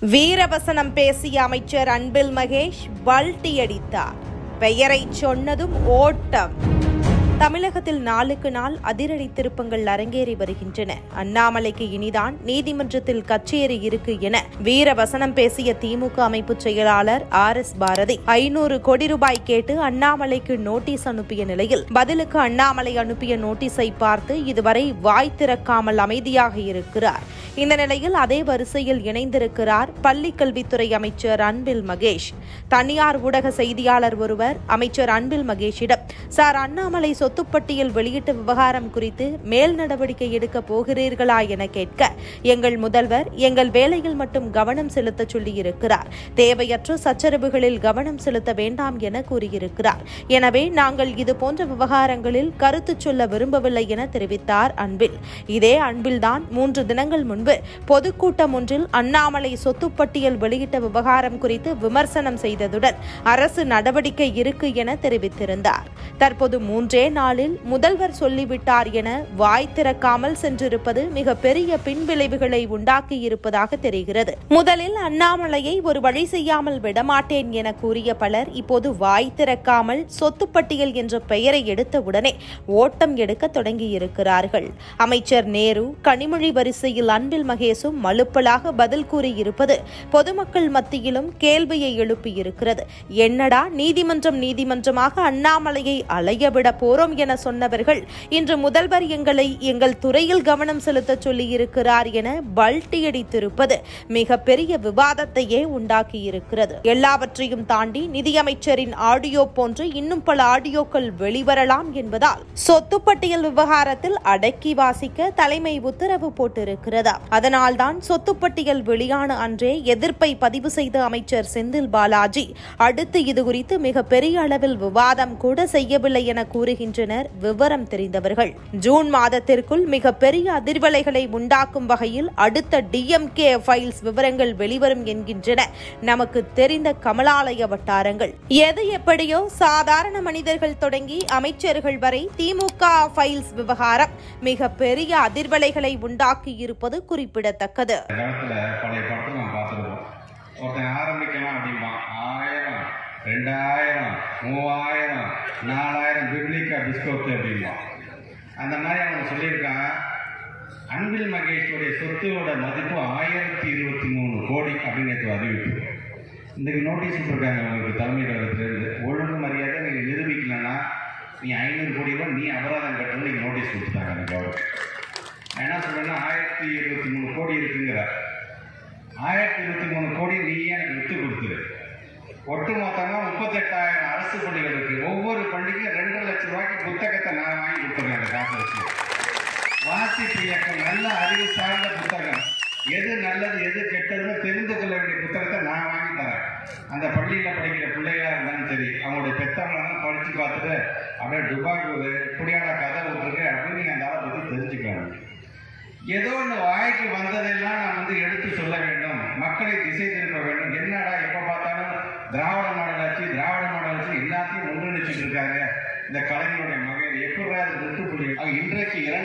வீரவசனம் பேசிய அமைச்சர் அன்பில் மகேஷ் பல்டி அடித்தார் பெயரைச் சொன்னதும் ஓட்டம் தமிழகத்தில் நாளுக்கு நாள் அதிரடி திருப்பங்கள் அரங்கேறி வருகின்றன அண்ணாமலைக்கு இனிதான் நீதிமன்றத்தில் கச்சேரி இருக்கு என வீரவசனம் பேசிய திமுக அமைப்பு செயலாளர் ஆர் எஸ் பாரதி ஐநூறு கோடி ரூபாய் கேட்டு அண்ணாமலைக்கு நோட்டீஸ் அனுப்பிய நிலையில் பதிலுக்கு அண்ணாமலை அனுப்பிய நோட்டீஸை பார்த்து இதுவரை வாய் திறக்காமல் அமைதியாக இருக்கிறார் இந்த நிலையில் அதே வரிசையில் இணைந்திருக்கிறார் பள்ளிக் கல்வித்துறை அமைச்சர் அன்பில் மகேஷ் தனியார் ஊடக செய்தியாளர் ஒருவர் அமைச்சர் அன்பில் மகேஷிடம் சார் அண்ணாமலை சொத்துப்பட்டியல் வெளியிட்ட விவகாரம் குறித்து மேல் நடவடிக்கை எடுக்க போகிறீர்களா என கேட்க எங்கள் முதல்வர் எங்கள் வேலையில் மட்டும் கவனம் செலுத்த சொல்லியிருக்கிறார் தேவையற்ற சச்சரவுகளில் கவனம் செலுத்த வேண்டாம் என கூறியிருக்கிறார் எனவே நாங்கள் இது போன்ற விவகாரங்களில் கருத்து சொல்ல விரும்பவில்லை என தெரிவித்தார் அன்பில் இதே அன்பில்தான் மூன்று தினங்கள் முன்பு பொதுக்கூட்டம் ஒன்றில் அண்ணாமலை சொத்துப்பட்டியல் வெளியிட்ட விவகாரம் குறித்து விமர்சனம் செய்ததுடன் அரசு நடவடிக்கை இருக்கு என தெரிவித்திருந்தார் தற்போது மூன்றே நாளில் முதல்வர் சொல்லிவிட்டார் என வாய் திறக்காமல் சென்றிருப்பது மிக பெரிய பின்விளைவுகளை உண்டாக்கியிருப்பதாக தெரிகிறது முதலில் அண்ணாமலையை ஒரு வழி செய்யாமல் விடமாட்டேன் என கூறிய பலர் இப்போது வாய் திறக்காமல் சொத்துப்பட்டியல் என்ற பெயரை எடுத்தவுடனே ஓட்டம் எடுக்க தொடங்கியிருக்கிறார்கள் அமைச்சர் நேரு கனிமொழி வரிசையில் அன்பில் மகேசும் மலுப்பலாக பதில் கூறியிருப்பது பொதுமக்கள் மத்தியிலும் கேள்வியை எழுப்பியிருக்கிறது என்னடா நீதிமன்றம் நீதிமன்றமாக அண்ணாமலையை அலையவிட போறோம் என சொன்னவர்கள் இன்று முதல்வர் எங்களை எங்கள் துறையில் கவனம் செலுத்த சொல்லியிருக்கிறார் என பல்ட்டியடித்திருப்பது மிக பெரிய விவாதத்தையே உண்டாக்கியிருக்கிறது எல்லாவற்றையும் தாண்டி நிதியமைச்சரின் ஆடியோ போன்று இன்னும் பல ஆடியோக்கள் வெளிவரலாம் என்பதால் சொத்து பட்டியல் விவகாரத்தில் அடக்கி வாசிக்க தலைமை உத்தரவு போட்டிருக்கிறதா அதனால்தான் சொத்து பட்டியல் வெளியான அன்றே எதிர்ப்பை பதிவு செய்த அமைச்சர் செந்தில் பாலாஜி அடுத்து இது குறித்து மிக பெரிய அளவில் விவாதம் கூட செய்யவில்லை என கூறுகின்றனர் விவரம் தெரிந்தவர்கள் ஜூன் மாதத்திற்குள் மிக பெரிய அதிர்வலைகளை உண்டாக்கும் வகையில் அடுத்த டிஎம்கே ஃபைல்ஸ் விவரங்கள் வெளிவரும் என்கின்றன நமக்கு தெரிந்த கமலாலய வட்டாரங்கள் எது எப்படியோ சாதாரண மனிதர்கள் தொடங்கி அமைச்சர்கள் வரை திமுக ஃபைல்ஸ் விவகாரம் மிக பெரிய அதிர்வலைகளை உண்டாக்கி இருப்பது குறிப்பிடத்தக்கது இந்த காலத்தில் பழைய படத்தில் நம்ம பார்த்துருக்கோம் ஒருத்தன் ஆரம்பிக்கலாம் அப்படிம்பான் ஆயிரம் ரெண்டாயிரம் மூவாயிரம் நாலாயிரம் பிப்ளிக்கா பிஸ்கோத்து அப்படிம்பான் அந்த மாதிரி அவன் சொல்லியிருக்கான் அன்பில் மகேஷோடைய சொத்துவோட மதிப்பு ஆயிரத்தி இருபத்தி மூணு கோடி அப்படின்னு நேற்று அறிவிப்பு இன்றைக்கு நோட்டீஸ் விட்டுருக்காங்க உங்களுக்கு தலைமை கழகத்திலிருந்து ஒழுங்கு மரியாதை நீங்கள் நிரூபிக்கலன்னா நீ ஐநூறு கோடி ரூபாய் நீ அபராதம் கட்டணும் நீங்கள் நோட்டீஸ் கொடுத்துட்டாங்க அந்த கவர்மெண்ட் நான் என்ன சொல்றேன்னா ஆயிரத்தி இருபத்தி மூணு கோடி இருக்குங்கிற ஆயிரத்தி இருபத்தி மூணு கோடி நீயே எனக்கு விட்டு கொடுத்துரு ஒட்டு மொத்தமா முப்பத்தெட்டாயிரம் அரசு பள்ளிகள் இருக்கு ஒவ்வொரு பள்ளிக்கும் ரெண்டு லட்சம் ரூபாய்க்கு புத்தகத்தை நான் வாங்கி கொடுத்துருக்கேன் அந்த காசை வச்சு வாசிப்பு இயக்கம் நல்ல அறிவு சார்ந்த புத்தகம் எது நல்லது எது கெட்டதுன்னு தெரிந்து கொள்ள வேண்டிய புத்தகத்தை நான் வாங்கி தரேன் அந்த பள்ளியில் படிக்கிற பிள்ளைகளா இருந்தாலும் சரி அவங்களுடைய பெத்தவங்களெல்லாம் படித்து பார்த்துட்டு அப்படியே துபாய் ஒரு இப்படியான கதை விட்டுருக்கு அப்படின்னு நீங்கள் அந்த ஆளை பற்றி தெரிஞ்சுக்கலாம் ஏதோ ஒன்று வாய்க்கு வந்ததெல்லாம் நான் வந்து எடுத்து சொல்ல வேண்டும் மக்களை திசை திருப்ப வேண்டும் என்னடா எப்போ பார்த்தாலும் திராவிட மாடல் ஆச்சு திராவிட மாடல் ஆச்சு எல்லாத்தையும் ஒன்றிணைச்சிட்டு இருக்காங்க இந்த கலைஞருடைய மகன் எப்படி அது முற்றுப்புள்ளி அவங்க இன்றைக்கு இரண்டு